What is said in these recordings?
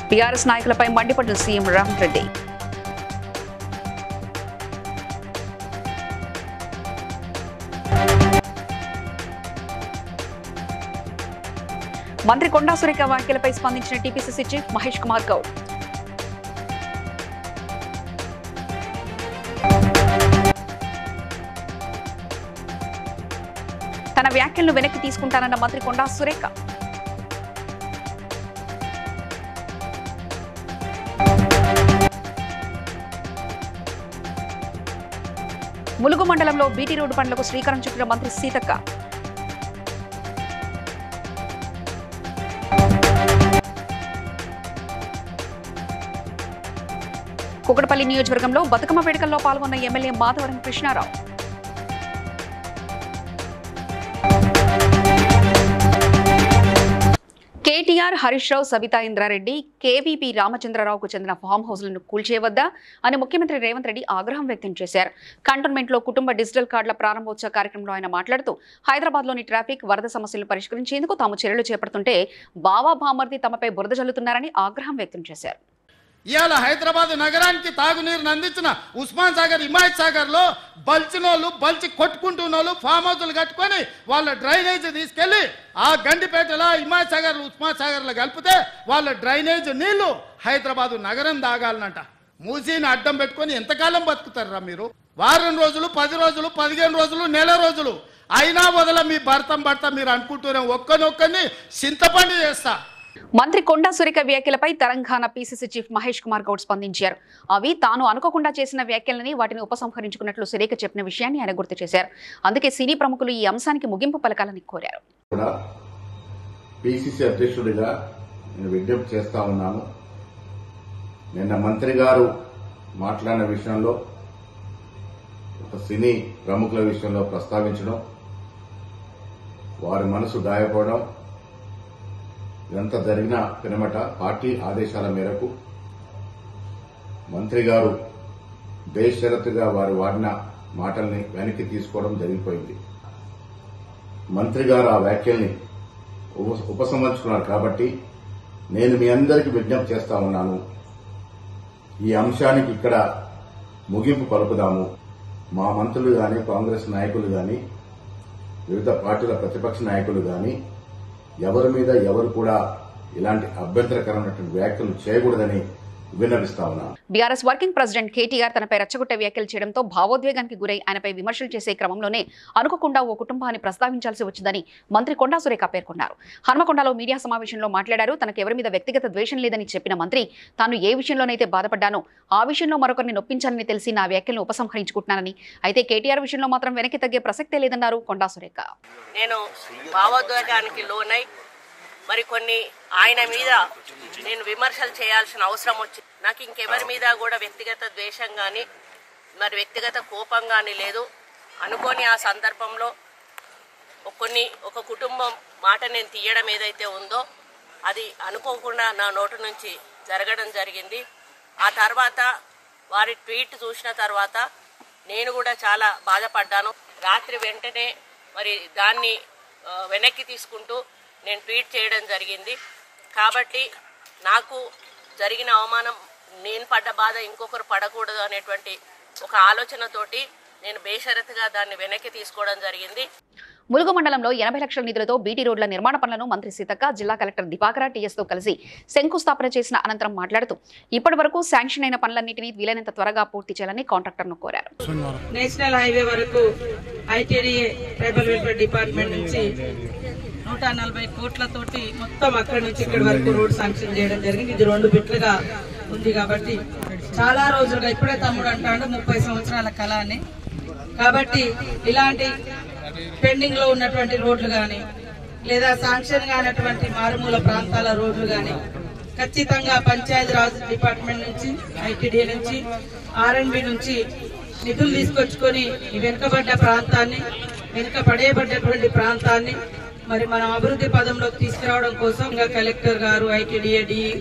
BRS నాయకులపై మండిపడ్డ CM Revanth Reddy మంత్రి కొండా సురేఖ వ్యాఖ్యలపై స్పందించిన టీపీసీసీ చీఫ్ మహేష్ కుమార్ గౌడ్ తన వ్యాఖ్యలను వెనక్కి తీసుకుంటానన్న మంత్రి కొండా సురేఖ ములుగు మండలంలో బీటీ రోడ్డు పనులకు శ్రీకారం చుట్టిన మంత్రి సీతక్క కుకటపల్లి నియోజకవర్గంలో బతుకమ్మ వేడుకల్లో పాల్గొన్న MLA Madhavaram Krishna Rao KTR Harish Rao Sabitha Indra Reddy KVP రామచంద్రరావుకు చెందిన ఫామ్ హౌస్లను కూల్చేయవద్దా అని ముఖ్యమంత్రి రేవంత్ రెడ్డి ఆగ్రహం వ్యక్తం చేశారు కంటోన్మెంట్ లో కుటుంబ డిజిటల్ కార్డుల ప్రారంభోత్సవ కార్యక్రమంలో ఆయన మాట్లాడుతూ హైదరాబాద్ లోని ట్రాఫిక్ వరద సమస్యలను పరిష్కరించేందుకు తాము చర్యలు చేపడుతుంటే బావా బామర్ది తమపై బురద జల్లుతున్నారని ఆగ్రహం వ్యక్తం చేశారు ఇవాళ హైదరాబాద్ నగరానికి తాగునీరుని అందించిన ఉస్మాన్ సాగర్ హిమాయత్ సాగర్ లో బల్చినోళ్ళు బల్చి కొట్టుకుంటున్నోళ్ళు ఫామ్ హౌస్లు కట్టుకొని వాళ్ళ డ్రైనేజ్ తీసుకెళ్లి ఆ గండిపేటలో హిమాయత్ సాగర్ ఉస్మాన్ సాగర్ లో కలిపితే వాళ్ళ డ్రైనేజ్ నీళ్లు హైదరాబాద్ నగరం దాగాలనంట మూసీని అడ్డం పెట్టుకొని ఎంతకాలం బతుకుతారా మీరు వారం రోజులు పది రోజులు పదిహేను రోజులు నెల రోజులు అయినా వదల మీ భర్తం భర్త మీరు అనుకుంటూనే ఒక్కనొక్కని చింతపండు చేస్తా మంత్రి కొండా సురేఖ వ్యాఖ్యలపై తెలంగాణ పీసీసీ చీఫ్ మహేష్ కుమార్ గౌడ్ స్పందించారు అవి తాను అనుకోకుండా చేసిన వ్యాఖ్యలని వాటిని ఉపసంహరించుకున్నట్లు సురేఖ చెప్పిన విషయాన్ని ఆయన గుర్తు చేశారు అందుకే సినీ ప్రముఖులు ఈ అంశానికి ముగింపు పలకాలని కోరారు కూడా పిసిసి అధ్యక్షుడిగా నేను విజ్ఞప్తి చేస్తా ఉన్నాను నిన్న మంత్రి గారు మాట్లాడిన విషయంలో ఒక సినీ ప్రముఖుల విషయంలో ప్రస్తావించడం వారి మనసు గాయపడడం ఇదంతా జరిగిన పినమట పార్టీ ఆదేశాల మేరకు మంత్రి గారు బేషరతుగా వారు వాడిన మాటల్ని వెనక్కి తీసుకోవడం జరిగిపోయింది మంత్రి గారు ఆ వ్యాఖ్యల్ని ఉప- ఉపసంహరించుకున్నారు కాబట్టి నేను మీ అందరికీ విజ్ఞప్తి చేస్తా ఉన్నాను ఈ అంశానికి ఇక్కడ ముగింపు పలుకుదాము మా మంత్రులు గాని కాంగ్రెస్ నాయకులు గాని వివిధ పార్టీల ప్రతిపక్ష నాయకులు గాని ఎవరి మీద ఎవరు కూడా ఇలాంటి అభ్యంతరకరమైనటువంటి వ్యాఖ్యలు చేయకూడదని విన్నవిస్తా ఉన్నాను బీఆర్ఎస్ వర్కింగ్ ప్రెసిడెంట్ కేటీఆర్ తనపై రెచ్చగొట్టే వ్యాఖ్యలు చేయడంతో భావోద్వేగానికి గురై ఆయనపై విమర్శలు చేసే క్రమంలోనే అనుకోకుండా ఓ కుటుంబాన్ని ప్రస్తావించాల్సి వచ్చిందని మంత్రి కొండా సురేఖ పేర్కొన్నారు హన్మకొండలో మీడియా సమావేశంలో మాట్లాడారు తనకు ఎవరి మీద వ్యక్తిగత ద్వేషం లేదని చెప్పిన మంత్రి తాను ఏ విషయంలోనైతే బాధపడ్డానో ఆ విషయంలో మరొకరిని నొప్పించాలని తెలిసి నా వ్యాఖ్యలను ఉపసంహరించుకుంటున్నానని అయితే కేటీఆర్ విషయంలో మాత్రం వెనక్కి తగ్గే ప్రసక్తే లేదన్నారు కొండా సురేఖ నేను భావోద్వేగానికి లోనై మరి కొన్ని ఆయన మీద నేను విమర్శలు చేయాల్సిన అవసరం వచ్చింది నాకు ఇంకెవరి మీద కూడా వ్యక్తిగత ద్వేషం కానీ మరి వ్యక్తిగత కోపం కానీ లేదు అనుకోని ఆ సందర్భంలో ఒక కొన్ని ఒక కుటుంబం మాట నేను తీయడం ఏదైతే ఉందో అది అనుకోకుండా నా నోటు నుంచి జరగడం జరిగింది ఆ తర్వాత వారి ట్వీట్ చూసిన తర్వాత నేను కూడా చాలా బాధపడ్డాను రాత్రి వెంటనే మరి దాన్ని ఆ, వెనక్కి తీసుకుంటూ నేను ట్వీట్ చేయడం జరిగింది కాబట్టి నాకు జరిగిన అవమానం నేను పడ్డ బాధ ఇంకొకరు పడకూడదు అనేటువంటి ఒక ఆలోచనతోటి నేను బేషరతుగా దాన్ని వెనక్కి తీసుకోవడం జరిగింది ములుగు మండలంలో ఎనభై లక్షల నిధులతో బీటీ రోడ్ల నిర్మాణ పనులను మంత్రి సీతక్క జిల్లా కలెక్టర్ దివాకర టీఎస్ తో కలిసి శంకుస్థాపన చేసిన అనంతరం మాట్లాడుతూ ఇప్పటి వరకు శాంక్షన్ అయిన పనులన్నింటినీ వీలైనంత త్వరగా పూర్తి చేయాలని కాంట్రాక్టర్ను కోరారు నేషనల్ హైవే వరకు ఐటీడీఏ ట్రైబల్ వెల్ఫేర్ డిపార్ట్మెంట్ నుంచి నూట నలభై కోట్లతోటి మొత్తం అక్కడి నుంచి ఇక్కడి వరకు రోడ్ శాంక్షన్ చేయడం జరిగింది ఇది రెండు బిట్లుగా ఉంది కాబట్టి చాలా రోజులుగా ఇప్పుడే తమ్ముడు అంటాడు ముప్పై సంవత్సరాల కళ అని కాబట్టి ఇలాంటి పెండింగ్ లో ఉన్నటువంటి రోడ్లు కానీ లేదా శాంక్షన్ కానటువంటి మారుమూల ప్రాంతాల రోడ్లు కానీ ఖచ్చితంగా పంచాయతీ రాజ్ డిపార్ట్మెంట్ నుంచి ఐటీడీ నుంచి ఆర్ఎండ్బి నుంచి నిధులు తీసుకొచ్చుకొని ఈ వెనుకబడ్డ ప్రాంతాన్ని వెనుక పడేయబడ్డటువంటి ప్రాంతాన్ని మరి మనం అభివృద్ధి పదంలోకి తీసుకురావడం కోసం ఇంకా కలెక్టర్ గారు ఐటీడీఏ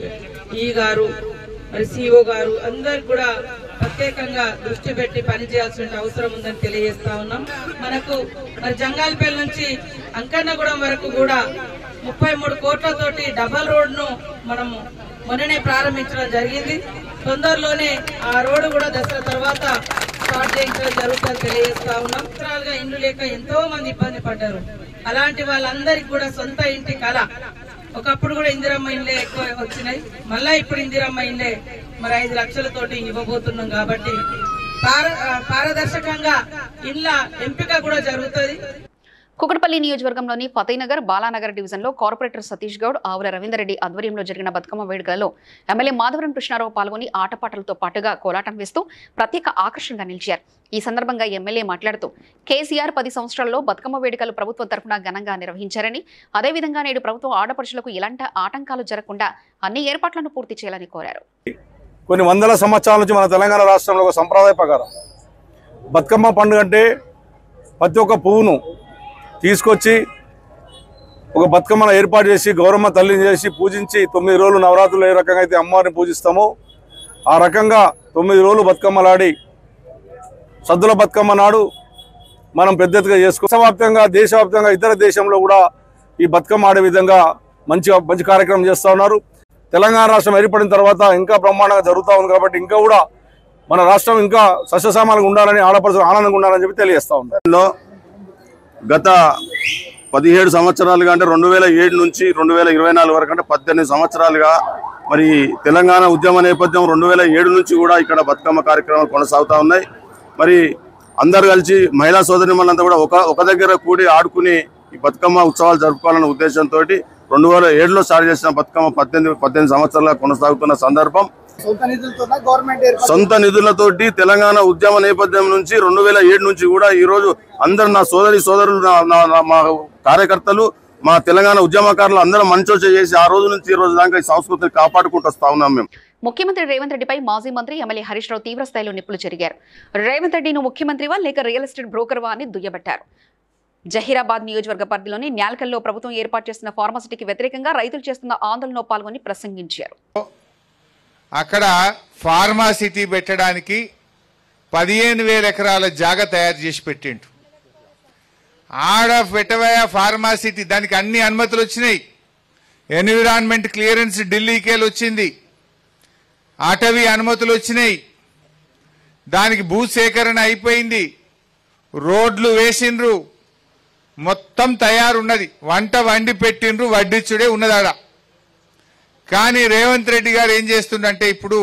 ఈ గారు మరి సిఓ గారు అందరు కూడా ప్రత్యేకంగా దృష్టి పెట్టి పనిచేయాల్సిన అవసరం ఉందని తెలియజేస్తా ఉన్నాం మనకు మరి జంగాలపల్లి నుంచి అంకన్నగూడెం వరకు కూడా ముప్పై మూడు కోట్లతోటి డబల్ రోడ్ ను మనము మొన్ననే ప్రారంభించడం జరిగింది తొందరలోనే ఆ రోడ్డు కూడా దసరా తర్వాత స్టార్ట్ చేయించడం జరుగుతుందని తెలియజేస్తా ఉన్నాం సంవత్సరాలుగా ఇండ్లు లేక ఎంతో మంది ఇబ్బంది పడ్డారు అలాంటి వాళ్ళందరికీ కూడా సొంత ఇంటి కళ ఒకప్పుడు కూడా ఇందిరమ్మ ఇండ్లే ఎక్కువ వచ్చినాయి మళ్ళా ఇప్పుడు ఇందిరమ్మ ఇండ్లే మరి ఐదు లక్షలతోటి ఇవ్వబోతున్నాం కాబట్టి పార ఆ, పారదర్శకంగా ఇండ్ల ఎంపిక కూడా జరుగుతుంది కుకటపల్లి నియోజకవర్గంలోని ఫతేనగర్ బాలానగర్ డివిజన్లో కార్పొరేటర్ సతీష్ గౌడ్ ఆవుల రవీందర్ రెడ్డి ఆధ్వర్యంలో జరిగిన బతుకమ్మ వేడుకలలో ఎమ్మెల్యే మాధవరం కృష్ణారావు పాల్గొని ఆటపాటలతో పాటుగా కోలాటం వేస్తూ ప్రత్యేక ఆకర్షణగా నిలిచారు ఈ సందర్భంగా ఎమ్మెల్యే మాట్లాడుతూ కేసీఆర్ పది సంవత్సరాల్లో బతుకమ్మ వేడుకలు ప్రభుత్వం తరఫున ఘనంగా నిర్వహించారని అదేవిధంగా నేడు ప్రభుత్వం ఆడపడుచులకు ఎలాంటి ఆటంకాలు జరగకుండా అన్ని ఏర్పాట్లను పూర్తి చేయాలని కోరారు కొన్ని వందల సంవత్సరాల నుంచి మన తెలంగాణ రాష్ట్రంలో ఒక సంప్రదాయ ప్రకారం బతుకమ్మ పండుగ అంటే ప్రతి ఒక్క పువ్వును తీసుకొచ్చి ఒక బతుకమ్మను ఏర్పాటు చేసి గౌరమ్మ తల్లిని చేసి పూజించి తొమ్మిది రోజులు నవరాత్రులు ఏ రకంగా అయితే అమ్మవారిని పూజిస్తామో ఆ రకంగా తొమ్మిది రోజులు బతుకమ్మలాడి సద్దుల బతుకమ్మ నాడు మనం పెద్ద ఎత్తుగా చేసుకో దేశవ్యాప్తంగా దేశవ్యాప్తంగా ఇతర దేశంలో కూడా ఈ బతుకమ్మ ఆడే విధంగా మంచి మంచి కార్యక్రమం చేస్తూ ఉన్నారు తెలంగాణ రాష్ట్రం ఏర్పడిన తర్వాత ఇంకా బ్రహ్మాండంగా జరుగుతూ ఉంది కాబట్టి ఇంకా కూడా మన రాష్ట్రం ఇంకా సస్యశామాలుగా ఉండాలని ఆడపడుచు ఆనందంగా ఉండాలని చెప్పి తెలియజేస్తా ఉంది గత పదిహేడు సంవత్సరాలుగా అంటే రెండు వేల ఏడు నుంచి రెండు వేల ఇరవై నాలుగు వరకు అంటే పద్దెనిమిది సంవత్సరాలుగా మరి తెలంగాణ ఉద్యమ నేపథ్యం రెండు వేల ఏడు నుంచి కూడా ఇక్కడ బతుకమ్మ కార్యక్రమాలు కొనసాగుతూ ఉన్నాయి మరి అందరు కలిసి మహిళా సోదరిమణులంతా కూడా ఒక ఒక దగ్గర కూడి ఆడుకుని ఈ బతుకమ్మ ఉత్సవాలు జరుపుకోవాలనే ఉద్దేశంతో రెండు వేల ఏడులో స్టార్ట్ చేసిన బతుకమ్మ పద్దెనిమిది పద్దెనిమిది సంవత్సరాలుగా కొనసాగుతున్న సందర్భం సొంత నిధులతోటి తెలంగాణ ఉద్యమ నేపథ్యం నుంచి రెండు వేల ఏడు నుంచి కూడా ఈ రోజు అందరు నా సోదరి సోదరులు నా- నా- నా- మా కార్యకర్తలు మా తెలంగాణ ఉద్యమకారులు అందరం మంచోచ చేసి ఆ రోజు నుంచి ఈ రోజు దాకా ఈ సంస్కృతిని కాపాడుకుంటూ వస్తా ఉన్నాం మేము ముఖ్యమంత్రి రేవంత్ రెడ్డిపై మాజీ మంత్రి ఎమ్మెల్యే హరీష్ రావు తీవ్ర స్థాయిలో నిప్పులు చెరిగారు రేవంత్ రెడ్డి నువ్వు ముఖ్యమంత్రివా లేక రియల్ ఎస్టేట్ బ్రోకర్వా అని దుయ్యబట్టారు జహీరాబాద్ నియోజకవర్గ పరిధిలోని న్యాల్కల్లో ప్రభుత్వం ఏర్పాటు చేస్తున్న ఫార్మసిటీకి వ్యతిరేకంగా రైతులు చేస్తున్న ఆందోళనలో పాల్గొని ప్రసంగించారు అక్కడ ఫార్మా సిటీ పెట్టడానికి పదిహేను వేల ఎకరాల జాగా తయారు చేసి పెట్టిండు ఆడ పెట్టవయ ఫార్మా సిటీ దానికి అన్ని అనుమతులు వచ్చినాయి ఎన్విరాన్మెంట్ క్లియరెన్స్ ఢిల్లీకేలు వచ్చింది అటవీ అనుమతులు వచ్చినాయి దానికి భూ సేకరణ అయిపోయింది రోడ్లు వేసిండ్రు మొత్తం తయారున్నది వంట వండి పెట్టిండ్రు వడ్డిచ్చుడే ఉన్నదాడ కానీ రేవంత్ రెడ్డి గారు ఏం చేస్తుండంటే ఇప్పుడు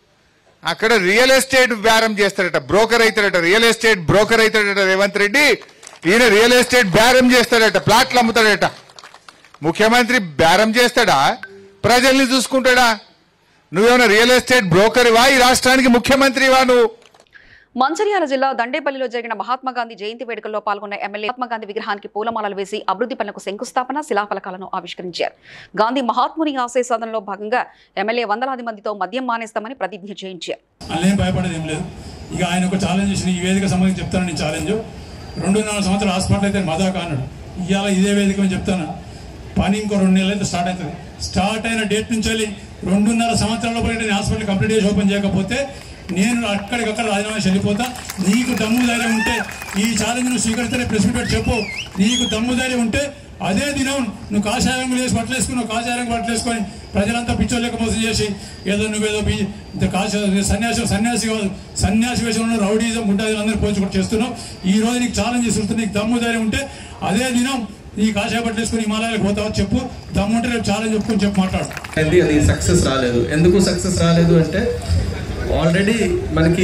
అక్కడ రియల్ ఎస్టేట్ బేరం చేస్తాడట బ్రోకర్ అవుతాడట రియల్ ఎస్టేట్ బ్రోకర్ అవుతాడట రేవంత్ రెడ్డి ఈయన రియల్ ఎస్టేట్ బేరం చేస్తాడట ప్లాట్లు అమ్ముతాడట ముఖ్యమంత్రి బేరం చేస్తాడా ప్రజల్ని చూసుకుంటాడా నువ్వేమైనా రియల్ ఎస్టేట్ బ్రోకర్వా ఈ రాష్ట్రానికి ముఖ్యమంత్రివా నువ్వు మంచిర్యాల జిల్లా దండేపల్లిలో జరిగిన మహాత్మా గాంధీ జయంతి వేడుకల్లో పాల్గొన్న ఎమ్మెల్యే మహాత్మా గాంధీ విగ్రహానికి పూలమాలలు వేసి అభివృద్ధి పనులకు శంకుస్థాపన శిలాఫలకాలను ఆవిష్కరించారు గాంధీ మహాత్ముని ఆశయ సాధనలో భాగంగా ఎమ్మెల్యే వందలాది మందితో మద్యం మానేస్తామని ప్రతిజ్ఞ చేయించారు అందులో భయపడేది ఏం లేదు ఇక ఆయన ఒక ఛాలెంజ్ చేసిన ఈ వేదిక సంబంధించి చెప్తాను నేను ఛాలెంజ్ రెండున్నర సంవత్సరాలు హాస్పిటల్ అయితే మదాక అన్నాడు ఇవాళ ఇదే వేదిక మీద చెప్తాను పని ఇంకో రెండు నెలలు అయితే స్టార్ట్ అవుతుంది స్టార్ట్ అయిన డేట్ నుంచి వెళ్ళి రెండున్నర సంవత్సరాల లోపల నేను హాస్పిటల్ కంప్లీట్ చేసి ఓపెన్ చేయకపోతే నేను అక్కడికక్కడ రాజీనామా చేసి వెళ్ళిపోతా నీకు దమ్ము ధైర్యం ఉంటే ఈ ఛాలెంజ్ నువ్వు స్వీకరిస్తేనే ప్రెస్ మీట్ పెట్టి చెప్పు నీకు దమ్ము ధైర్యం ఉంటే అదే దినం నువ్వు కాషాయం వేసి బట్టలేసుకున్నావు కాషాయం బట్టలేసుకొని ప్రజలంతా పిచ్చోళ్ళకి మోసం చేసి ఏదో నువ్వేదో బీ ఇంత కాష సన్యాసి సన్యాసి కాదు సన్యాసి వేషంలో రౌడీజం గుండాజం అందరూ పోల్చి కూడా చేస్తున్నావు ఈ రోజు నీకు ఛాలెంజ్ చేస్తుంటే నీకు దమ్ము ధైర్యం ఉంటే అదే దినం నీ కాషాయ బట్టలేసుకొని హిమాలయాలకు పోతావో చెప్పు దమ్ము ఉంటే రేపు ఛాలెంజ్ చెప్పుకొని చెప్పు మాట్లాడు అది అది సక్సెస్ రాలేదు ఎందుకు సక్సెస్ రాలేదు అంటే ఆల్రెడీ మనకి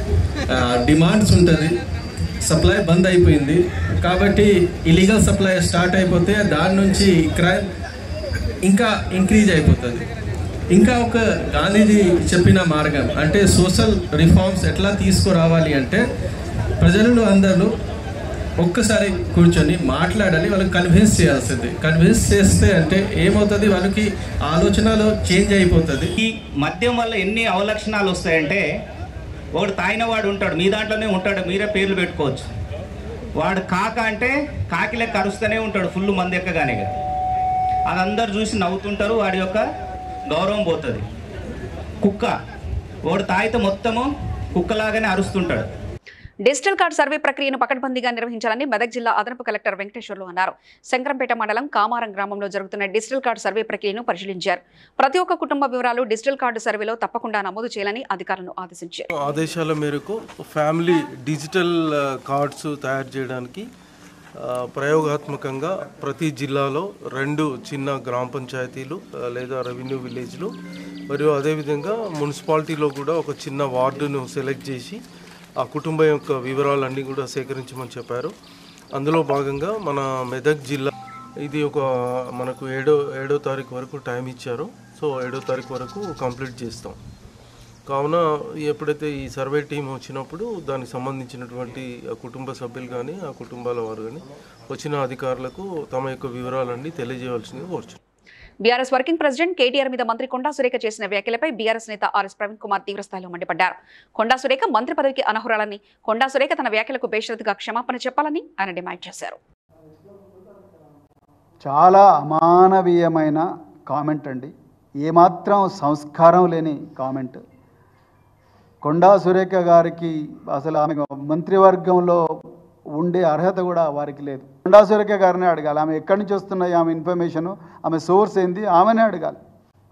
డిమాండ్స్ ఉంటుంది సప్లై బంద్ అయిపోయింది కాబట్టి ఇలీగల్ సప్లై స్టార్ట్ అయిపోతే దాని నుంచి క్రైమ్ ఇంకా ఇంక్రీజ్ అయిపోతుంది ఇంకా ఒక గాంధీజీ చెప్పిన మార్గం అంటే సోషల్ రిఫార్మ్స్ ఎట్లా తీసుకురావాలి అంటే ప్రజలు అందరూ ఒక్కసారి కూర్చొని మాట్లాడాలి వాళ్ళకి కన్విన్స్ చేయాల్సింది కన్విన్స్ చేస్తే అంటే ఏమవుతుంది వాళ్ళకి ఆలోచనలో చేంజ్ అయిపోతుంది ఈ మద్యం వల్ల ఎన్ని అవలక్షణాలు వస్తాయంటే ఒకడు తాగిన వాడు ఉంటాడు మీ దాంట్లోనే ఉంటాడు మీరే పేర్లు పెట్టుకోవచ్చు వాడు కాక అంటే కాకి లెక్క అరుస్తూనే ఉంటాడు ఫుల్ మంది ఎక్కగానే ఇక. అది అందరు చూసి నవ్వుతుంటారు వాడి యొక్క గౌరవం పోతుంది కుక్క వాడు తాగితే మొత్తము కుక్కలాగానే అరుస్తుంటాడు డిజిటల్ కార్డు సర్వే ప్రక్రియను పకడ్బందీగా నిర్వహించాలని మెదక్ జిల్లా అదనపు కలెక్టర్ వెంకటేశ్వర్లు అన్నారు శంకరంపేట మండలం కామారం గ్రామంలో జరుగుతున్న డిజిటల్ కార్డు సర్వే ప్రక్రియను పరిశీలించారు ప్రతి ఒక్క కుటుంబ వివరాలు డిజిటల్ కార్డు సర్వేలో తప్పకుండా నమోదు చేయాలని అధికారులను ఆదేశించారు ఆదేశాల మేరకు ఫ్యామిలీ డిజిటల్ ఆ, కార్డ్స్ తయారు చేయడానికి ఆ, ప్రయోగాత్మకంగా ప్రతి జిల్లాలో రెండు చిన్న గ్రామ పంచాయతీలు ఆ, లేదా రెవెన్యూ విలేజ్లు మరియు అదేవిధంగా మున్సిపాలిటీలో కూడా ఒక చిన్న వార్డును సెలెక్ట్ చేసి ఆ కుటుంబం యొక్క వివరాలన్నీ కూడా సేకరించమని చెప్పారు అందులో భాగంగా మన మెదక్ జిల్లా ఇది ఒక మనకు ఏడో ఏడో తారీఖు వరకు టైం ఇచ్చారు సో ఏడో తారీఖు వరకు కంప్లీట్ చేస్తాం కావున ఎప్పుడైతే ఈ సర్వే టీం వచ్చినప్పుడు దానికి సంబంధించినటువంటి ఆ కుటుంబ సభ్యులు కానీ ఆ కుటుంబాల వారు కానీ వచ్చిన అధికారులకు తమ యొక్క వివరాలన్నీ తెలియజేయవలసిందిగా కోరుచున్నాను బీఆర్ఎస్ వర్కింగ్ ప్రెసిడెంట్ కేటీఆర్ మీద మంత్రి కొండా సురేఖ చేసిన వ్యాఖ్యలపై బీఆర్ఎస్ నేత ఆర్ఎస్ ప్రవీణ్ కుమార్ తీవ్రస్థాయిలో మండిపడ్డారు కొండా సురేఖ మంత్రి పదవికి అనర్హురాలని కొండా సురేఖ తన వ్యాఖ్యలకు బేషరతుగా క్షమాపణ చెప్పాలని ఆయన డిమాండ్ చేశారు చాలా అమానవీయమైన కామెంట్ అండి ఏమాత్రం సంస్కారం లేని కామెంట్ కొండా సురేఖ గారికి అసలు ఆమె మంత్రివర్గంలో ఉండే అర్హత కూడా వారికి లేదు కొండా సురేఖ గారిని అడగాలి ఆమె ఎక్కడి నుంచి వస్తున్నాయి ఆమె ఇన్ఫర్మేషన్ ఆమె సోర్స్ ఏంది ఆమెనే అడగాలి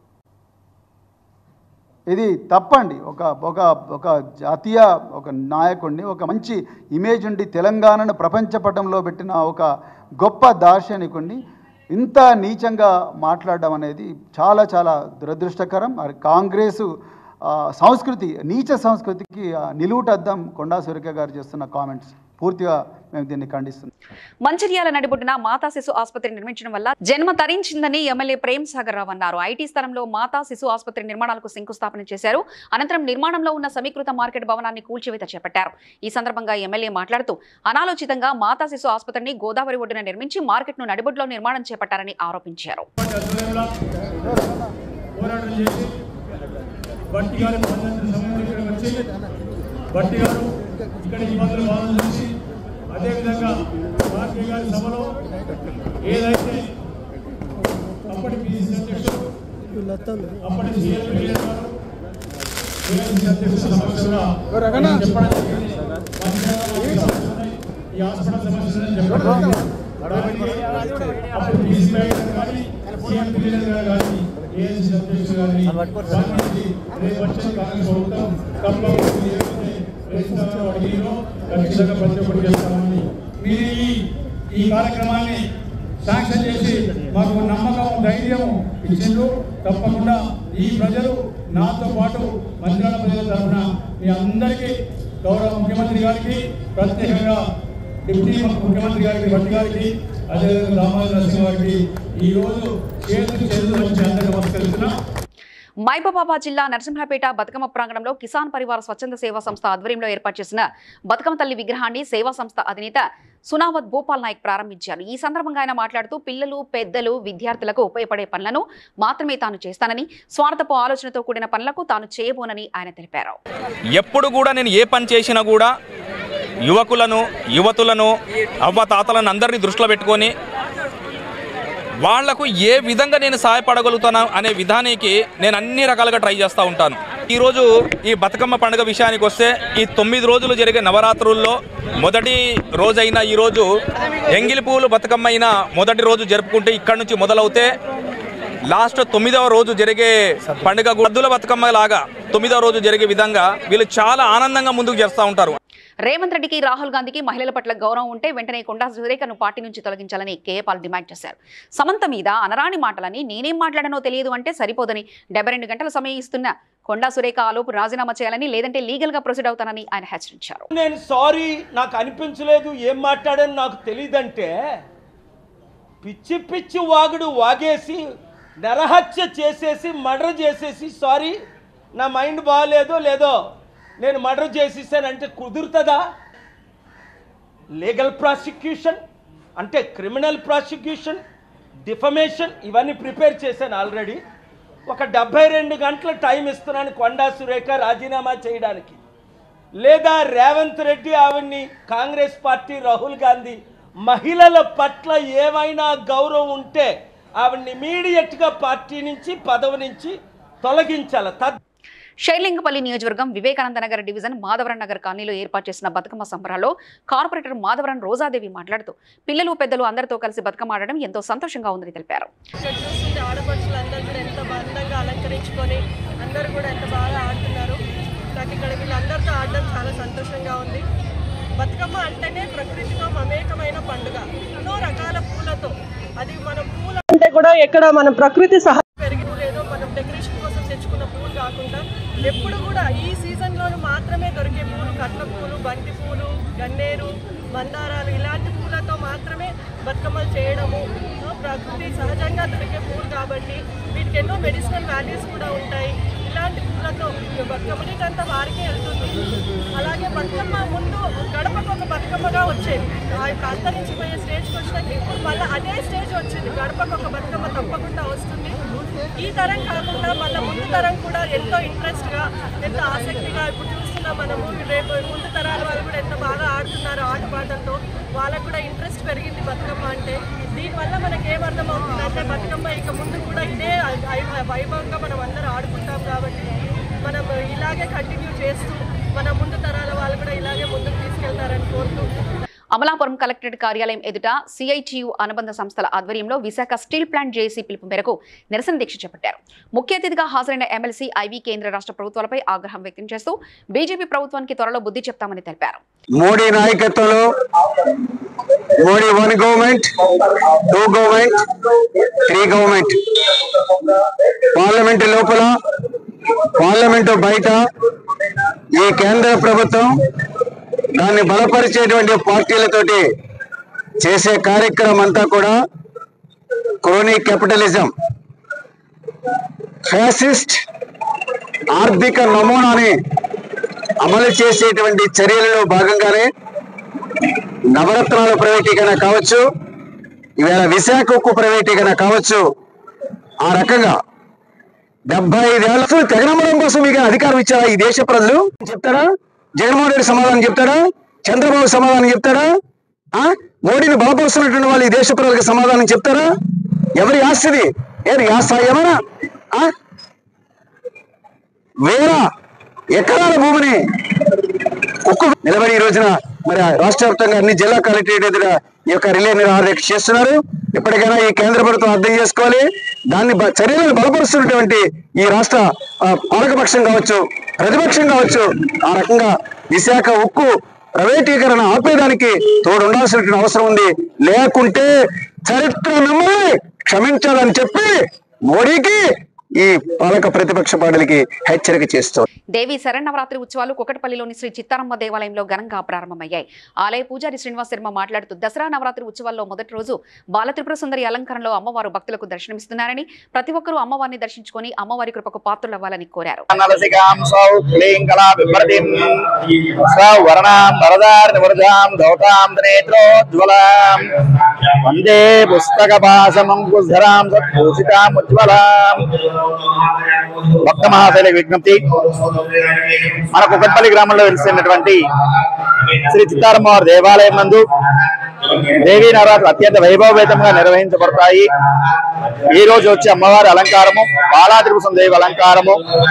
ఇది తప్పండి ఒక ఒక ఒక జాతీయ ఒక నాయకుడిని ఒక మంచి ఇమేజ్ ఉండి తెలంగాణను ప్రపంచ పటంలో పెట్టిన ఒక గొప్ప దార్శనికుడిని ఇంత నీచంగా మాట్లాడడం అనేది చాలా చాలా దురదృష్టకరం మరి కాంగ్రెసు ఆ, సంస్కృతి నీచ సంస్కృతికి ఆ, నిలువుటద్దం కొండా సురేఖ గారు చేస్తున్న కామెంట్స్ పూర్తిగా మేము దీన్ని ఖండిస్తున్నాం మంచిర్యాల నడిబొడ్డున మాతా శిశు ఆసుపత్రి నిర్మించడం వల్ల జన్మ తరించిందని ఎమ్మెల్యే ప్రేమ్ సాగర్ రావు అన్నారు ఐటీ స్థలంలో మాతా శిశు ఆసుపత్రి నిర్మాణాలకు శంకుస్థాపన చేశారు అనంతరం నిర్మాణంలో ఉన్న సమీకృత మార్కెట్ భవనాన్ని కూల్చివేత చేపట్టారు ఈ సందర్భంగా ఎమ్మెల్యే మాట్లాడుతూ అనాలోచితంగా మాతా శిశు ఆసుపత్రిని గోదావరి ఒడ్డున నిర్మించి మార్కెట్ను నడిబొడ్డులో నిర్మాణం చేపట్టారని ఆరోపించారు పోరాటం చేసి బట్టి గారు మద్దతు సమయంలో ఇక్కడికి వచ్చి బట్టి గారు ఇక్కడ ఇబ్బందులు బాధలు చూసి అదేవిధంగా పార్టీ గారి సభలో ఏదైతే అప్పటి పిసిసి అధ్యక్షుడు అప్పటి సీఎం గారు ఏఐసిసి అధ్యక్షుల సమక్షంలో చెప్పడం జరిగింది. ఈ హాస్పిటల్ సమస్యలను చెప్పడం జరిగింది. అప్పుడు పిసిసి గారు కానీ సీఎం గారు కానీ ఏఐసిసి అధ్యక్షుడు గారిని స్పందించి రేపు వచ్చే కాంగ్రెస్ ప్రభుత్వం కంపల్సరీ ఏదైతే రేస్తారో అడిగినో ఖచ్చితంగా ప్రతి ఒక్కటి చేస్తామని మీరు ఈ ఈ కార్యక్రమాన్ని శాంక్షన్ చేసి మాకు నమ్మకం ధైర్యం ఇచ్చిండ్రు తప్పకుండా ఈ ప్రజలు నాతో పాటు మంత్రాల ప్రజల తరఫున మీ అందరికీ గౌరవ ముఖ్యమంత్రి గారికి ప్రత్యేకంగా డిప్యూటీ ముఖ్యమంత్రి గారికి భట్టి గారికి అదేవిధంగా రామాజు నరసింహ గారికి ఈ రోజు చేతులు చేతులు వచ్చి అందరికీ నమస్కరిస్తున్నా మహబూబాబాద్ జిల్లా నరసింహపేట బతుకమ్మ ప్రాంగణంలో కిసాన్ పరివార స్వచ్ఛంద సేవా సంస్థ ఆధ్వర్యంలో ఏర్పాటు చేసిన బతుకమ్మ తల్లి విగ్రహాన్ని సేవా సంస్థ అధినేత సునావత్ భూపాల్ నాయక్ ప్రారంభించారు ఈ సందర్భంగా ఆయన మాట్లాడుతూ పిల్లలు పెద్దలు విద్యార్థులకు ఉపయోగపడే పనులను మాత్రమే తాను చేస్తానని స్వార్థపు ఆలోచనతో కూడిన పనులకు తాను చేయబోనని ఆయన తెలిపారు ఎప్పుడు కూడా నేను ఏ పని చేసినా కూడా యువకులను యువతులను అవ్వ తాతలను అందరినీ దృష్టిలో పెట్టుకొని వాళ్లకు ఏ విధంగా నేను సహాయపడగలుగుతాను అనే విధానికి నేను అన్ని రకాలుగా ట్రై చేస్తూ ఉంటాను ఈరోజు ఈ బతుకమ్మ పండుగ విషయానికి వస్తే ఈ తొమ్మిది రోజులు జరిగే నవరాత్రుల్లో మొదటి రోజైన ఈరోజు ఎంగిలి పువ్వులు బతుకమ్మ అయిన మొదటి రోజు జరుపుకుంటే ఇక్కడ నుంచి మొదలవుతే లాస్ట్ తొమ్మిదవ రోజు జరిగే పండుగ గద్దుల బతుకమ్మ లాగా తొమ్మిదవ రోజు జరిగే విధంగా వీళ్ళు చాలా ఆనందంగా ముందుకు చేస్తూ ఉంటారు రేవంత్ రెడ్డికి రాహుల్ గాంధీకి మహిళల పట్ల గౌరవం ఉంటే వెంటనే కొండా సురేఖను పార్టీ నుంచి తొలగించాలని కేఏపాల్ డిమాండ్ చేశారు సమంత మీద అనరాని మాటలని నేనేం మాట్లాడానో తెలియదు అంటే సరిపోదని డెబ్బై రెండు గంటల సమయం ఇస్తున్న కొండా సురేఖ ఆలోపు రాజీనామా చేయాలని లేదంటే లీగల్ గా ప్రొసీడ్ అవుతానని ఆయన హెచ్చరించారు నేను సారీ నాకు అనిపించలేదు ఏం మాట్లాడాను నాకు తెలియదంటే పిచ్చి పిచ్చి వాగుడు వాగేసి నరహత్య చేసేసి మర్డర్ చేసేసి సారీ నా మైండ్ బాగాలేదో లేదో నేను మర్డర్ చేసేసానంటే కుదురుతుందా లీగల్ ప్రాసిక్యూషన్ అంటే క్రిమినల్ ప్రాసిక్యూషన్ డిఫమేషన్ ఇవన్నీ ప్రిపేర్ చేశాను ఆల్రెడీ ఒక డెబ్బై రెండు గంటల టైం ఇస్తున్నాను కొండా సురేఖ రాజీనామా చేయడానికి లేదా రేవంత్ రెడ్డి ఆవిడ్ని కాంగ్రెస్ పార్టీ రాహుల్ గాంధీ మహిళల పట్ల ఏమైనా గౌరవం ఉంటే ఆవిడ్ని ఇమీడియట్గా పార్టీ నుంచి పదవి నుంచి తొలగించాలి తద్ షైలింగపల్లి నియోజకవర్గం వివేకానంద నగర్ డివిజన్ మాధవరం నగర్ కాలనీలో ఏర్పాటు చేసిన బతుకమ్మ సంబరాల్లో కార్పొరేటర్ మాధవరం రోజాదేవి మాట్లాడుతూ పిల్లలు పెద్దలు అందరితో కలిసి బతుకమ్మ ఆడడం ఎంతో సంతోషంగా ఉందని తెలిపారు ఇక్కడ చూస్తుంటే ఆడపడుచులు అందరూ కూడా ఎంత అందంగా అలంకరించుకొని అందరూ కూడా ఎంత బాగా ఆడుతున్నారు నాకు ఇక్కడ వీళ్ళందరితో ఆడడం చాలా సంతోషంగా ఉంది బతుకమ్మ అంటేనే ప్రకృతితో మమేకమైన పండుగ ఎన్నో రకాల పూలతో అది మన పూల అంటే కూడా ఎక్కడ మన ప్రకృతి సహా పెరిగి లేదో మనం డెకరేషన్ కోసం తెచ్చుకున్న పూలు కాకుండా ఎప్పుడు కూడా ఈ సీజన్లోనూ మాత్రమే దొరికే పూలు కట్ల పూలు బంతి పూలు గన్నేరు మందారాలు ఇలాంటి పూలతో మాత్రమే బతుకమ్మలు చేయడము ఆ, ప్రకృతి సహజంగా దొరికే పూలు కాబట్టి వీటికి ఎన్నో మెడిసినల్ వాల్యూస్ కూడా ఉంటాయి ఇలాంటి పూలతో బతుకమ్మ అంతా వారికే వెళ్తుంది అలాగే బతుకమ్మ ముందు గడపకు ఒక బతుకమ్మగా వచ్చేది ఆ యొక్క అంతరించిపోయే స్టేజ్కి వచ్చినాక ఇప్పుడు మళ్ళీ అదే స్టేజ్ వచ్చింది గడపకు ఒక బతుకమ్మ తప్పకుండా వస్తుంది ఈ తరం కాకుండా మళ్ళీ ముందు తరం కూడా ఎంతో ఇంట్రెస్ట్గా ఎంతో ఆసక్తిగా ఇప్పుడు చూస్తున్నాం మనము రేపు ముందు తరాల వాళ్ళు కూడా ఎంత బాగా ఆడుతున్నారు ఆటపాటలతో వాళ్ళకు కూడా ఇంట్రెస్ట్ పెరిగింది బతుకమ్మ అంటే దీనివల్ల మనకి ఏమర్థం అవుతుందంటే బతుకమ్మ ఇక ముందు కూడా ఇదే ఐ- వైభవంగా మనం అందరూ ఆడుకుంటాం కాబట్టి మనం ఇలాగే కంటిన్యూ చేస్తూ మన ముందు తరాల వాళ్ళు కూడా ఇలాగే ముందుకు తీసుకెళ్తారని కోరుతూ అమలాపురం కలెక్టరేట్ కార్యాలయం ఎదుట సిఐటియు అనుబంధ సంస్థల ఆధ్వర్యంలో విశాఖ స్టీల్ ప్లాంట్ జేఏసీ పిలుపు మేరకు నిరసన దీక్ష చేపట్టారు ముఖ్య అతిథిగా హాజరైన ఎమ్మెల్సీ ఐవీ కేంద్ర రాష్ట్ర ప్రభుత్వాలపై ఆగ్రహం వ్యక్తం చేస్తూ బీజేపీ ప్రభుత్వానికి త్వరలో బుద్ధి చెప్తామని తెలిపారు మోడీ నాయకత్వంలో Modi one government two government three government parliament లోపల పార్లమెంటు బయట ఈ కేంద్ర ప్రభుత్వం దాన్ని బలపరిచేటువంటి పార్టీలతోటి చేసే కార్యక్రమం అంతా కూడా క్రోనీ క్యాపిటలిజం ఫ్యాసిస్ట్ ఆర్థిక నమూనాని అమలు చేసేటువంటి చర్యలలో భాగంగానే నవరత్నాల ప్రైవేటీకరణ కావచ్చు ఈవేళ విశాఖ ఉక్కు ప్రైవేటీకరణ కావచ్చు ఆ రకంగా డెబ్బై ఐదేళ్ల తెగనమ్మడం కోసం మీకు అధికారం ఇచ్చారా ఈ దేశ ప్రజలు చెప్తారా జగన్మోహన్ రెడ్డి సమాధానం చెప్తాడా చంద్రబాబు సమాధానం చెప్తాడా ఆ మోడీని బలపరుస్తున్నటువంటి వాళ్ళు ఈ దేశ ప్రజలకు సమాధానం చెప్తారా ఎవరి ఆస్తిది ఏది ఆస్తి ఏమైనా ఆ? వేల ఎకరాల భూమిని ఉక్కు నిలబడి ఈ రోజున మరి రాష్ట్ర వ్యాప్తంగా అన్ని జిల్లా కలెక్టరేట్ ఎదుట ఈ యొక్క రిలే నిరాహార చేస్తున్నారు ఇప్పటికైనా ఈ కేంద్ర ప్రభుత్వం అర్థం చేసుకోవాలి దాన్ని బ- చర్యలను బలపరుస్తున్నటువంటి ఈ రాష్ట్ర ఆ, పాలకపక్షం కావచ్చు ప్రతిపక్షం కావచ్చు ఆ రకంగా విశాఖ ఉక్కు ప్రైవేటీకరణ ఆపేదానికి తోడు ఉండాల్సిన అవసరం ఉంది లేకుంటే చరిత్ర మిమ్మల్ని క్షమించాలని చెప్పి మోడీకి ఈ పాలక ప్రతిపక్ష పార్టీలకి హెచ్చరిక చేస్తూ దేవి శరణవరాత్రి ఉత్సవాలు కుకటపల్లిలోని శ్రీ చిత్తారమ్మ దేవాలయంలో ఘనంగా ప్రారంభమయ్యాయి ఆలయ పూజారి శ్రీనివాస్ శర్మ మాట్లాడుతూ దసరా నవరాత్రి ఉత్సవాల్లో మొదటి రోజు బాలత్రిపుర సుందరి అలంకరణలో అమ్మవారు భక్తులకు దర్శనమిస్తున్నారని ప్రతి ఒక్కరూ అమ్మవారిని దర్శించుకొని అమ్మవారి కృపకు పాత్రులవ్వాలని కోరారు నలసికాం సౌ క్లీం కళా బిభ్రతిం సౌ వర్ణాం వరదార్ నివృజాం దౌతాం నేత్రోజ్వలాం వందే పుస్తక భాసమంకుశరాం సత్భూషితాముజ్వలాం భక్త మహాశైల విజ్ఞప్తి మన కుకట్పల్లి గ్రామంలో వెలిసినటువంటి శ్రీ చిత్తారమ్మవారి దేవాలయం నందు దేవీ నవరాత్రులు అత్యంత వైభవపేతంగా నిర్వహించబడతాయి ఈ రోజు వచ్చే అమ్మవారి అలంకారము బాలాద్రిపుసం దేవి అలంకారము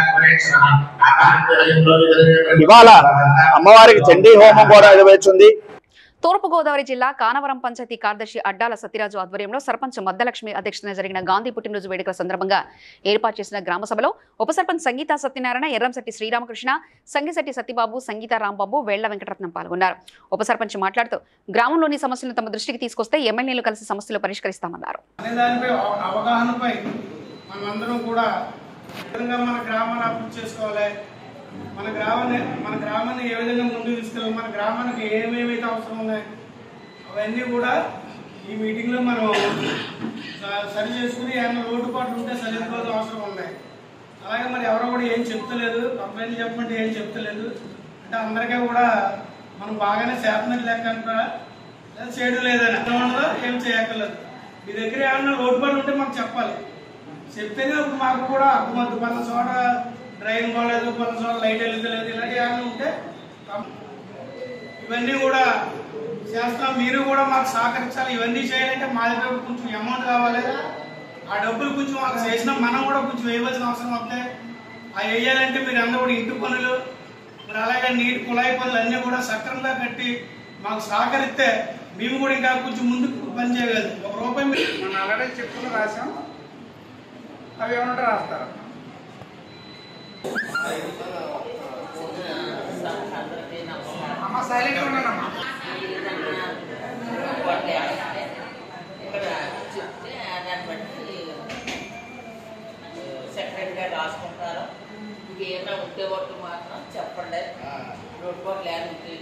ఇవాళ అమ్మవారికి చండీ హోమం కూడా నిర్వహించింది తూర్పుగోదావరి జిల్లా కానవరం పంచాయతీ కార్యదర్శి అడ్డాల సత్యరాజు ఆధ్వర్యంలో సర్పంచ్ మద్దలక్ష్మి అధ్యక్షతన జరిగిన గాంధీ పుట్టినరోజు వేడుకల సందర్భంగా ఏర్పాటు చేసిన గ్రామ సభలో ఉప సర్పంచ్ సంగీత సత్యనారాయణ ఎర్రంశెట్టి శ్రీరామకృష్ణ సంగిశెట్టి సత్యబాబు సంగీత రాంబాబు వేళ్ల వెంకటరత్నం పాల్గొన్నారు ఉప సర్పంచ్ మాట్లాడుతూ గ్రామంలోని సమస్యలను తమ దృష్టికి తీసుకొస్తే ఎమ్మెల్యేలు కలిసి సమస్యలు పరిష్కరిస్తామన్నారు అనే దానిపై అవ- అవగాహనపై మనమందరం కూడా ఏ విధంగా మన గ్రామాన్ని అభివృద్ధి చేసుకోవాలి మన గ్రామాన్ని మన గ్రామాన్ని ఏ విధంగా ముందుకు తీసుకెళ్ళాలి మన గ్రామానికి ఏమేమైతే అవసరం ఉన్నాయి అవన్నీ కూడా ఈ మీటింగ్లో మనం స- సరి చేసుకుని ఏమైనా లోటుపాట్లు ఉంటే సరిదిద్దుకోవాల్సిన అవసరం ఉన్నాయి అలాగే మరి ఎవరో కూడా ఏం చెప్తలేదు కంప్లైంట్ చెప్పమంటే ఏం చెప్తలేదు అంటే అందరికీ కూడా మనం బాగానే చేతనట్టు లెక్క అంటారా లేదా చేయడం లేదని అర్థం ఉండదా ఏం చేయక్కర్లేదు మీ దగ్గర ఏమన్నా లోటుపాట్లు ఉంటే మాకు చెప్పాలి చెప్తేనే ఇప్పుడు మాకు కూడా అర్థమవుతుంది పన్న చోట డ్రైన్ బాగాలేదు పన్న చోట లైట్ వెళ్తలేదు ఇలాంటి ఏమైనా ఉంటే కం- ఇవన్నీ కూడా చేస్తాం మీరు కూడా మాకు సహకరించాలి ఇవన్నీ చేయాలంటే మా దగ్గర కొంచెం అమౌంట్ కావాలి ఆ డబ్బులు కొంచెం మాకు చేసినా మనం కూడా కొంచెం వేయవలసిన అవసరం వస్తే అవి వేయాలంటే మీరు అందరూ కూడా ఇంటి పనులు మరి అలాగే నీటి కుళాయి పనులు అన్నీ కూడా సక్రమంగా కట్టి మాకు సహకరిస్తే మేము కూడా ఇంకా కొంచెం ముందుకు పని చేయగలం ఒక రూపాయి మీరు మనం ఆల్రెడీ చెప్పులు రాసాం అవి ఏమంటే రాస్తారు అమ్మ సైలెంట్ ఉన్నానమ్మా సెక్రటరీ గారు రాసుకుంటారు ఇంకేమైనా ఉంటే వరకు మాత్రం చెప్పండి రోడ్ కోట్ లేకపోతే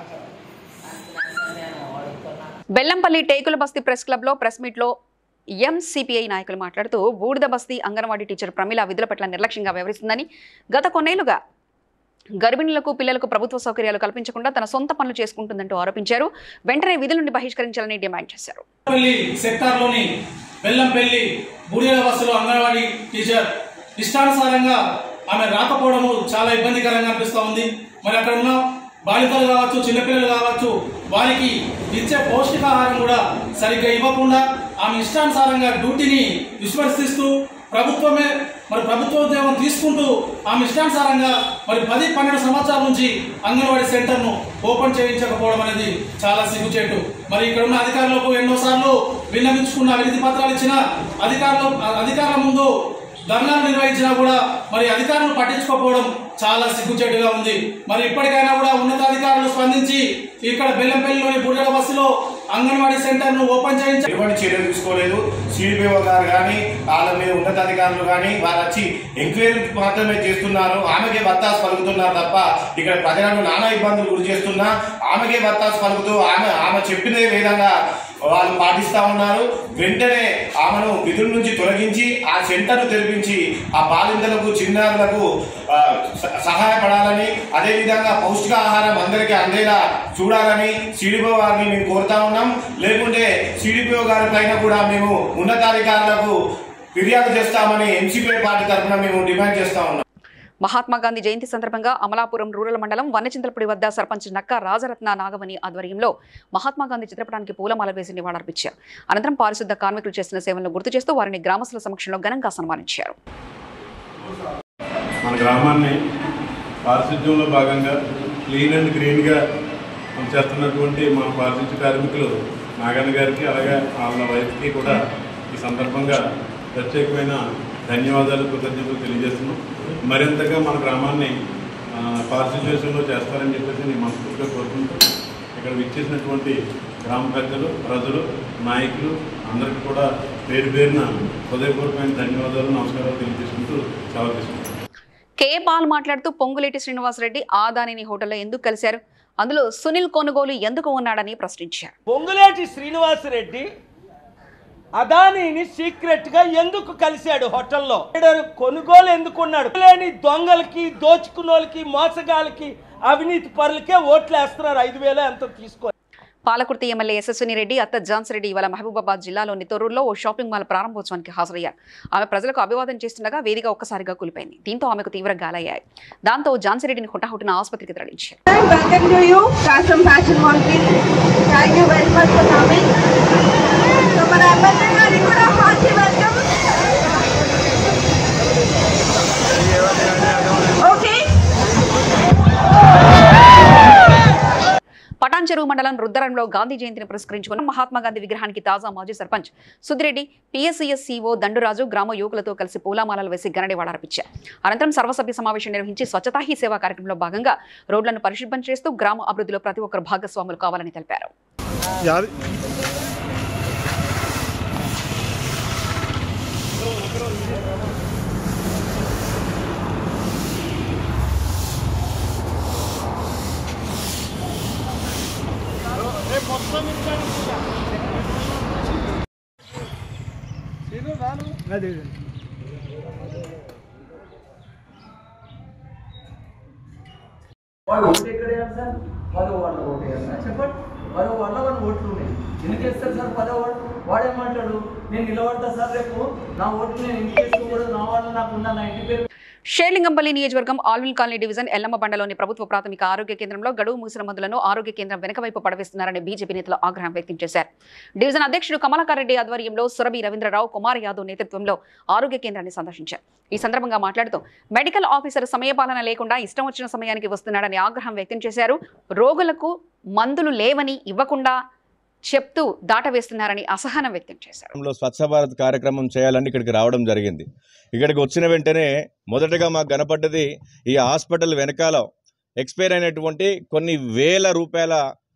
నేను అడుగుతున్నాను బెల్లంపల్లి టేకుల బస్తీ ప్రెస్ క్లబ్ లో ప్రెస్ మీట్ లో ఎంసీపీఐ నాయకులు మాట్లాడుతూ బూడిద బస్తీ అంగన్వాడీ టీచర్ ప్రమిళ విధుల పట్ల నిర్లక్ష్యంగా వ్యవహరిస్తుందని గత కొన్నేళ్లుగా గర్భిణులకు పిల్లలకు ప్రభుత్వ సౌకర్యాలు కల్పించకుండా తన సొంత పనులు చేసుకుంటుందంటూ ఆరోపించారు వెంటనే విధుల నుండి బహిష్కరించాలని డిమాండ్ చేశారు బెల్లంపల్లి సెక్టార్లోని బెల్లంపల్లి బూడిద బస్సులో అంగన్వాడీ టీచర్ ఇష్టానుసారంగా ఆమె రాకపోవడము చాలా ఇబ్బందికరంగా అనిపిస్తూ ఉంది మరి అక్కడ ఉన్న బాలికలు కావచ్చు చిన్నపిల్లలు కావచ్చు వారికి ఇచ్చే పౌష్టికాహారం కూడా సరిగ్గా ఇవ్వకుండా ఆమె ఇష్టానుసారంగా డ్యూటీని విస్మరిస్తూ ప్రభుత్వమే మరి ప్రభుత్వ ఉద్యోగం తీసుకుంటూ ఆమె ఇష్టానుసారంగా మరి పది పన్నెండు సంవత్సరాల నుంచి అంగన్వాడీ సెంటర్ను ఓపెన్ చేయించకపోవడం అనేది చాలా సిగ్గుచేటు మరి ఇక్కడ ఉన్న అధికారులకు ఎన్నోసార్లు విన్నవించుకున్న వినతి పత్రాలు ఇచ్చిన అధికారులు అధికారుల ముందు ధర్నాలు నిర్వహించినా కూడా మరి అధికారులు పట్టించుకోకపోవడం చాలా సిగ్గుచేటుగా ఉంది మరి ఇప్పటికైనా కూడా ఉన్నతాధికారులు స్పందించి ఇక్కడ బెల్లంపల్లిలోని బుర్రెల బస్సులో అంగన్వాడీ సెంటర్ ను ఓపెన్ చేయించారు ఎటువంటి చర్యలు తీసుకోలేదు సిడిపిఓ గారు కానీ వాళ్ళ మీద ఉన్నతాధికారులు కానీ వారు వచ్చి ఎంక్వైరీ మాత్రమే చేస్తున్నారు ఆమెకే బత్తాసు పలుకుతున్నారు తప్ప ఇక్కడ ప్రజలను నానా ఇబ్బందులు గురి చేస్తున్నా ఆమెకే బత్తాసు పలుకుతూ ఆమె ఆమె చెప్పిన విధంగా వాళ్ళు పాటిస్తా ఉన్నారు వెంటనే ఆమెను విధుల నుంచి తొలగించి ఆ సెంటర్ను తెరిపించి ఆ బాలింతలకు చిన్నారులకు ఆ, స- సహాయపడాలని అదేవిధంగా పౌష్టికాహారం అందరికీ అందేలా చూడాలని సిడిపిఓ గారిని మేము కోరుతా ఉన్నాం లేకుంటే సిడిపిఓ గారి పైన కూడా మేము ఉన్నతాధికారులకు ఫిర్యాదు చేస్తామని ఎంసీపీ పార్టీ తరఫున మేము డిమాండ్ చేస్తా ఉన్నాం మహాత్మా గాంధీ జయంతి సందర్భంగా అమలాపురం రూరల్ మండలం వన్నచింతలపూడి వద్ద సర్పంచ్ నక్క రాజరత్న నాగవని ఆధ్వర్యంలో మహాత్మా గాంధీ చిత్రపటానికి పూలమాల వేసి నివాళులర్పించారు అనంతరం పారిశుద్ధ కార్మికులు చేసిన సేవలను గుర్తు చేస్తూ వారిని గ్రామస్తుల సమక్షంలో ఘనంగా సన్మానించారు మన గ్రామాన్ని పారిశుద్ధ్యంలో భాగంగా క్లీన్ అండ్ గ్రీన్గా చేస్తున్నటువంటి మన పారిశుద్ధ్య కార్మికులు నాగన్న గారికి అలాగే వాళ్ళ వైఫ్కి కూడా ఈ సందర్భంగా ప్రత్యేకమైన ధన్యవాదాలు కృతజ్ఞతలు తెలియజేస్తున్నాం మరింతగా మన గ్రామాన్ని ఆ, పారిశుద్ధ్యంలో చేస్తారని చెప్పేసి నేను మనస్ఫూర్తిగా కోరుకుంటూ ఇక్కడ విచ్చేసినటువంటి గ్రామ పెద్దలు ప్రజలు నాయకులు అందరికీ కూడా పేరు పేరున హృదయపూర్వకమైన ధన్యవాదాలు నమస్కారాలు తెలియజేసుకుంటూ సెలవు తీసుకుంటాం కే పాల్ మాట్లాడుతూ పొంగులేటి శ్రీనివాసరెడ్డి ఆదానిని హోటల్లో ఎందుకు కలిశారు అందులో సునీల్ కొనుగోలు ఎందుకు ఉన్నాడని ప్రశ్నించారు పొంగులేటి శ్రీనివాసరెడ్డి అదానీని సీక్రెట్ గా ఎందుకు కలిశాడు హోటల్లో ఈడరు కొనుగోలు ఎందుకున్నాడు లేని దొంగలకి దోచుకున్నోళ్ళకి మోసగాళ్ళకి అవినీతి పరులకే ఓట్లు వేస్తున్నారు ఐదు వేలు ఎంత తీసుకో పాలకుర్తి ఎమ్మెల్యే యశస్విని రెడ్డి అత్త జాన్స్ రెడ్డి ఇవాళ మహబూబాబాద్ జిల్లాలోని తొర్రూరులో ఓ షాపింగ్ మాల్ ప్రారంభోత్సవానికి హాజరయ్యారు ఆమె ప్రజలకు అభివాదం చేస్తుండగా వేదిక ఒక్కసారిగా కూలిపోయింది దీంతో ఆమెకు తీవ్ర గాలయ్యాయి దాంతో ఝాన్సీ రెడ్డిని హుటాహుటిన ఆసుపత్రికి తరలించారు Welcome to you, Custom Fashion Mall team. Thank you very much for coming. So, మన ఎమ్మెల్యే గారికి కూడా హార్టీ వెల్కమ్ ఓకే పటాన్ చెరువు మండలం రుద్దరంలో గాంధీ జయంతిని పురస్కరించుకున్న మహాత్మా గాంధీ విగ్రహానికి తాజా మాజీ సర్పంచ్ సుధిరెడ్డి పిఎస్సిఎస్ సిఓ దండురాజు గ్రామ యువకులతో కలిసి పూలమాలలు వేసి గనడివాడార్పించారు అనంతరం సర్వసభ్య సమావేశం నిర్వహించి స్వచ్ఛతా హీ సేవా కార్యక్రమంలో భాగంగా రోడ్లను పరిశుభ్రం చేస్తూ గ్రామ అభివృద్ధిలో ప్రతి ఒక్కరు భాగస్వాములు కావాలని తెలిపారు వాడు ఓటు ఎక్కడ వేయాలి సార్ పదో వార్డులో ఓటు వేయాలి సార్ చెప్పండి పదో వార్డులో వాడు ఓట్లు ఉన్నాయి ఎందుకు వేస్తారు సార్ పదో వార్డు వాడేమంటాడు నేను నిలబడతా సార్ రేపు నా ఓట్లు నేను ఇంటికి వేసుకోకూడదు నా వాళ్ళు నాకు ఉన్న నా ఇంటి పేరు షేర్లింగంపల్లి నియోజకవర్గం ఆల్విల్ కాలనీ డివిజన్ ఎల్లమ్మ బండలోని ప్రభుత్వ ప్రాథమిక ఆరోగ్య కేంద్రంలో గడువు మూసిన మందులను ఆరోగ్య కేంద్రం వెనకవైపు పడవేస్తున్నారని బీజేపీ నేతలు ఆగ్రహం వ్యక్తం చేశారు డివిజన్ అధ్యక్షుడు కమలాకర్ రెడ్డి ఆధ్వర్యంలో సురభి రవీంద్రరావు కుమార్ యాదవ్ నేతృత్వంలో ఆరోగ్య కేంద్రాన్ని సందర్శించారు ఈ సందర్భంగా మాట్లాడుతూ మెడికల్ ఆఫీసర్ సమయపాలన లేకుండా ఇష్టం వచ్చిన సమయానికి వస్తున్నాడని ఆగ్రహం వ్యక్తం చేశారు రోగులకు మందులు లేవని ఇవ్వకుండా చెప్తూ దాటవేస్తున్నారని అసహనం వ్యక్తం చేశారు లో స్వచ్ఛ భారత్ కార్యక్రమం చేయాలని ఇక్కడికి రావడం జరిగింది ఇక్కడికి వచ్చిన వెంటనే మొదటగా మాకు కనపడ్డది ఈ హాస్పిటల్ వెనకాల ఎక్స్పైర్ అయినటువంటి కొన్ని వేల రూపాయల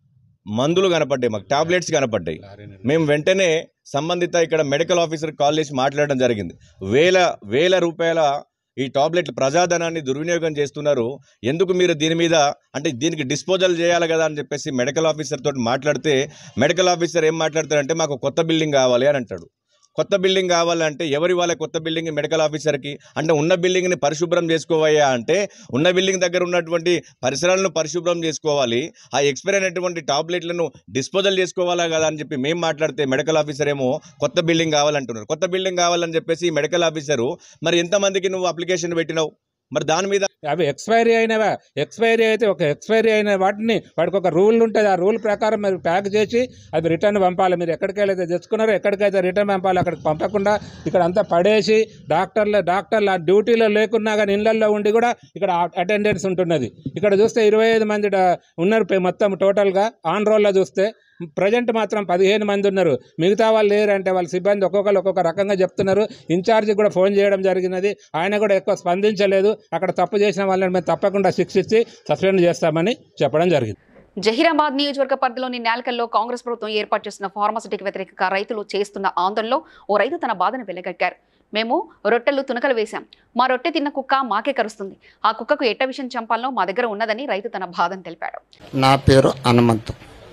మందులు కనపడ్డాయి మాకు టాబ్లెట్స్ కనపడ్డాయి మేము వెంటనే సంబంధిత ఇక్కడ మెడికల్ ఆఫీసర్ కాల్ చేసి మాట్లాడడం జరిగింది వేల వేల రూపాయల ఈ టాబ్లెట్లు ప్రజాధనాన్ని దుర్వినియోగం చేస్తున్నారు ఎందుకు మీరు దీని మీద అంటే దీనికి డిస్పోజల్ చేయాలి కదా అని చెప్పేసి మెడికల్ ఆఫీసర్ తోటి మాట్లాడితే మెడికల్ ఆఫీసర్ ఏం మాట్లాడతారంటే మాకు కొత్త బిల్డింగ్ కావాలి అని అంటాడు కొత్త బిల్డింగ్ కావాలంటే ఎవరి వాళ్ళ కొత్త బిల్డింగ్ మెడికల్ ఆఫీసర్కి అంటే ఉన్న బిల్డింగ్ని పరిశుభ్రం చేసుకోవయ్యా అంటే ఉన్న బిల్డింగ్ దగ్గర ఉన్నటువంటి పరిసరాలను పరిశుభ్రం చేసుకోవాలి ఆ ఎక్స్పైర్ అయినటువంటి టాబ్లెట్లను డిస్పోజల్ చేసుకోవాలా కదా అని చెప్పి మేము మాట్లాడితే మెడికల్ ఆఫీసర్ ఏమో కొత్త బిల్డింగ్ కావాలంటున్నారు కొత్త బిల్డింగ్ కావాలని చెప్పేసి మెడికల్ ఆఫీసరు మరి ఎంతమందికి నువ్వు అప్లికేషన్ పెట్టినావు మరి దాని మీద అవి ఎక్స్పైరీ అయినవా ఎక్స్పైరీ అయితే ఒక ఎక్స్పైరీ అయిన వాటిని వాటికి ఒక రూల్ ఉంటుంది ఆ రూల్ ప్రకారం మీరు ప్యాక్ చేసి అది రిటర్న్ పంపాలి మీరు ఎక్కడికైతే తెచ్చుకున్నారో ఎక్కడికైతే రిటర్న్ పంపాలి అక్కడికి పంపకుండా ఇక్కడ అంతా పడేసి డాక్టర్లు డాక్టర్లు ఆ డ్యూటీలో లేకున్నా కానీ ఇళ్లల్లో ఉండి కూడా ఇక్కడ అటెండెన్స్ ఉంటున్నది ఇక్కడ చూస్తే ఇరవై ఐదు మంది డా- ఉన్నారు పే- మొత్తం టోటల్గా ఆన్ రోల్లో చూస్తే ప్రజెంట్ మాత్రం పదిహేను మంది ఉన్నారు మిగతా వాళ్ళు లేరంటే వాళ్ళ సిబ్బంది ఒక్కొక్కరు ఒక్కొక్క రకంగా చెప్తున్నారు ఇన్ఛార్జి కూడా ఫోన్ చేయడం జరిగినది ఆయన కూడా ఎక్కువ స్పందించలేదు అక్కడ తప్పు చేసిన వాళ్ళని మేము తప్పకుండా శిక్షించి సస్పెండ్ చేస్తామని చెప్పడం జరిగింది జహీరాబాద్ నియోజకవర్గ పరిధిలోని నేలకల్లో కాంగ్రెస్ ప్రభుత్వం ఏర్పాటు చేసిన ఫార్మసిటీకి వ్యతిరేకంగా రైతులు చేస్తున్న ఆందోళనలో ఓ రైతు తన బాధను వెల్లగక్కారు మేము రొట్టెలు తునకలు వేశాం మా రొట్టె తిన్న కుక్క మాకే కరుస్తుంది ఆ కుక్కకు ఎట్ట విషయం చంపాలో మా దగ్గర ఉన్నదని రైతు తన బాధను తెలిపాడు నా పేరు హనుమంతు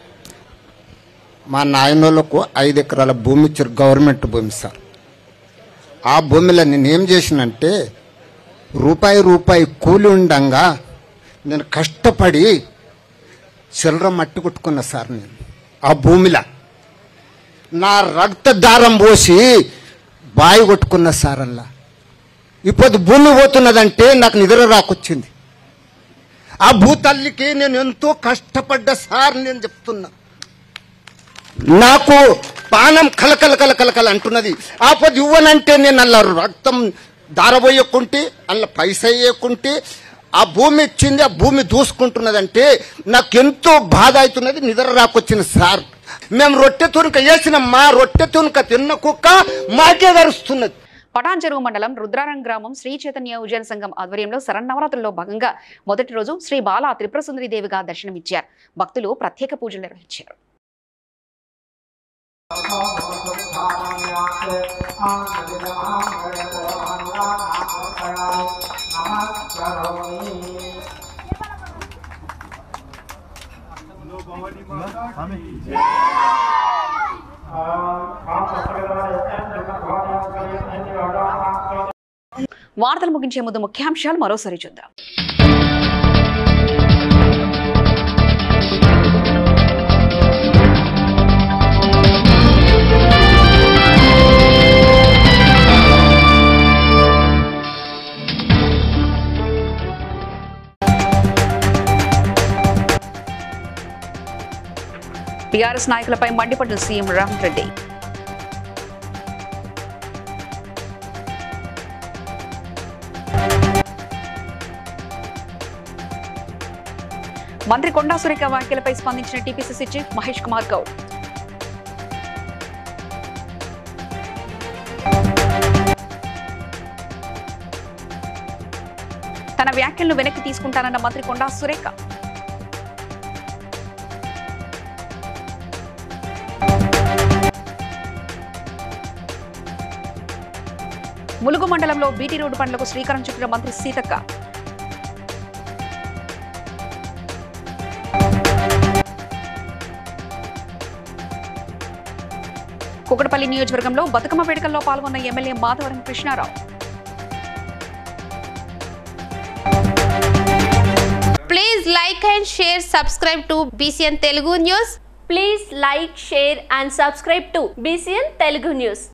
మా నాయనోళ్ళకు ఐదు ఎకరాల భూమి ఇచ్చారు గవర్నమెంట్ భూమి సార్ ఆ భూమిలో నేను ఏం చేసినంటే రూపాయి రూపాయి కూలి ఉండంగా నేను కష్టపడి చిల్లర మట్టి కొట్టుకున్నా సార్ నేను ఆ భూమిలో నా రక్తదారం పోసి బాయి కొట్టుకున్నా సార్ అల్లా ఇప్పుడు భూమి పోతున్నదంటే నాకు నిద్ర రాకొచ్చింది ఆ భూతల్లికి నేను ఎంతో కష్టపడ్డా సార్ నేను చెప్తున్నా నాకు పానం కలకల కలకల అంటున్నది ఆపది ఇవ్వనంటే నేను అలా రక్తం దారబోయకుంటే అలా పైస వేయకుంటే ఆ భూమి ఇచ్చింది ఆ భూమి దూసుకుంటున్నదంటే నాకు ఎంతో బాధ అవుతున్నది నిద్ర రాకొచ్చిన సార్ మేము రొట్టె తునుక వేసిన మా రొట్టె తునుక తిన్న కుక్క మాకే గరుస్తున్నది పటాన్ చెరువు మండలం రుద్రారం గ్రామం శ్రీ చైతన్య ఉజన సంఘం ఆధ్వర్యంలో శరన్నవరాత్రుల్లో భాగంగా మొదటి రోజు శ్రీ బాల త్రిపురసుందరి దేవిగా దర్శనమిచ్చారు భక్తులు ప్రత్యేక పూజలు నిర్వహించారు వార్తలు ముగించే ముందు ముఖ్యాంశాలు మరోసారి చూద్దాం టీఆర్ఎస్ నాయకులపై మండిపడ్డ సీఎం రేవంత్ రెడ్డి మంత్రి కొండా సురేఖ వ్యాఖ్యలపై స్పందించిన టీపీసీసీ చీఫ్ మహేష్ కుమార్ గౌడ్ తన వ్యాఖ్యలను వెనక్కి తీసుకుంటానన్న మంత్రి కొండా సురేఖ ములుగు మండలంలో బీటీ రోడ్డు పనులకు శ్రీకారం చుట్టిన మంత్రి సీతక్క కుకటపల్లి నియోజకవర్గంలో బతుకమ్మ వేడుకల్లో పాల్గొన్న MLA Madhavaram Krishnarao Please like and share, subscribe to BCN Telugu News. Please like, share and subscribe to BCN Telugu News.